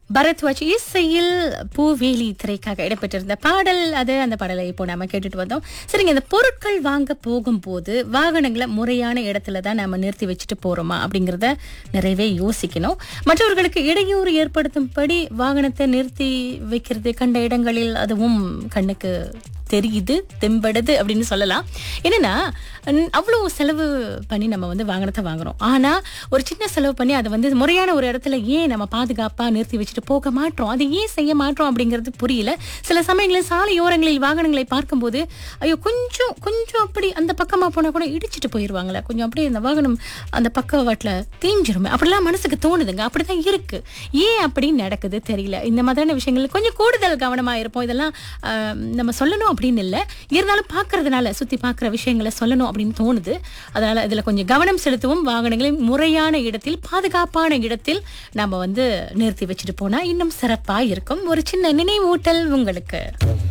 பரத்வாஜ் இசையில் பூவேலி திரைக்காக இடம்பெற்றிருந்த பாடல் அது அந்த பாடலை இப்போ நாம கேட்டுட்டு வந்தோம் சரிங்க இந்த பொருட்கள் வாங்க போகும்போது வாகனங்களை முறையான இடத்துல தான் நாம நிறுத்தி வச்சுட்டு போறோமா அப்படிங்கறத நிறையவே யோசிக்கணும் மற்றவர்களுக்கு இடையூறு ஏற்படுத்தும்படி வாகனத்தை நிறுத்தி வைக்கிறது கண்ட இடங்களில் அதுவும் கண்ணுக்கு தெரியுது தெம்படுது அப்படின்னு சொல்லலாம் என்னன்னா ந- அவ்வளவு செலவு பண்ணி நம்ம வந்து வாகனத்தை வாங்குறோம் ஆனா ஒரு சின்ன செலவு பண்ணி அதை வந்து முறையான ஒரு இடத்துல ஏன் நம்ம பாதுகாப்பா நிறுத்தி வச்சுட்டு போக மாட்டோம் அதை ஏன் செய்ய மாட்டோம் அப்படிங்கிறது புரியல சில சமயங்களில் சாலையோரங்களில் வாகனங்களை பார்க்கும்போது ஐயோ கொஞ்சம் கொஞ்சம் அப்படி அந்த பக்கமா போனா கூட இடிச்சிட்டு போயிருவாங்களே கொஞ்சம் அப்படியே இந்த வாகனம் அந்த பக்கவாட்டில் தேஞ்சிருமே அப்படிலாம் மனசுக்கு தோணுதுங்க அப்படிதான் இருக்கு ஏன் அப்படி நடக்குது தெரியல இந்த மாதிரியான விஷயங்கள் கொஞ்சம் கூடுதல் கவனமா இருப்போம் இதெல்லாம் ஆஹ், நம்ம சொல்லணும் அப்படின்னு இல்லை இருந்தாலும் பார்க்கறதுனால சுத்தி பார்க்குற விஷயங்களை சொல்லணும் அப்படின்னு தோணுது அதனால இதுல கொஞ்சம் கவனம் செலுத்தவும் வாகனங்களை முறையான இடத்தில் பாதுகாப்பான இடத்தில் நம்ம வந்து நிறுத்தி வச்சுட்டு போனா இன்னும் சிறப்பா இருக்கும் ஒரு சின்ன நினைவூட்டல் உங்களுக்கு